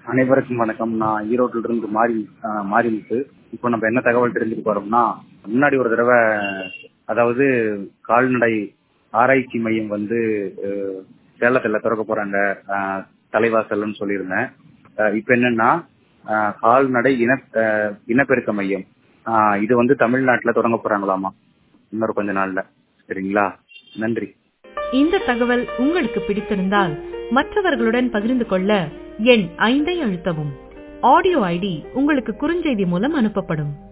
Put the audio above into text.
அனைவருக்கும் வணக்கம் நான் ஈரோட்டில இருந்து மாறி ஆஹ் மாரிமுத்து இப்போ நம்ம என்ன தகவல் தெரிஞ்சுக்க போறோம்னா முன்னாடி ஒரு தடவை அதாவது கால்நடை ஆராய்ச்சி மையம் வந்து அஹ், சேலத்துல திறக்க போறாங்க ஆஹ், தலைவாசல்னு சொல்லியிருந்தேன் ஆஹ், இப்போ என்னன்னா ஆஹ், கால்நடை இன ஆஹ், இனப்பெருக்க மையம் ஆஹ், இது வந்து தமிழ்நாட்டுல தொடங்க போறாங்களாமா இன்னொரு கொஞ்ச நாள்ல சரிங்களா நன்றி இந்த தகவல் உங்களுக்கு பிடித்திருந்தால் மற்றவர்களுடன் பகிர்ந்து கொள்ள எண் ஐந்தை அழுத்தவும் ஆடியோ ஐடி உங்களுக்கு குறுஞ்செய்தி மூலம் அனுப்பப்படும்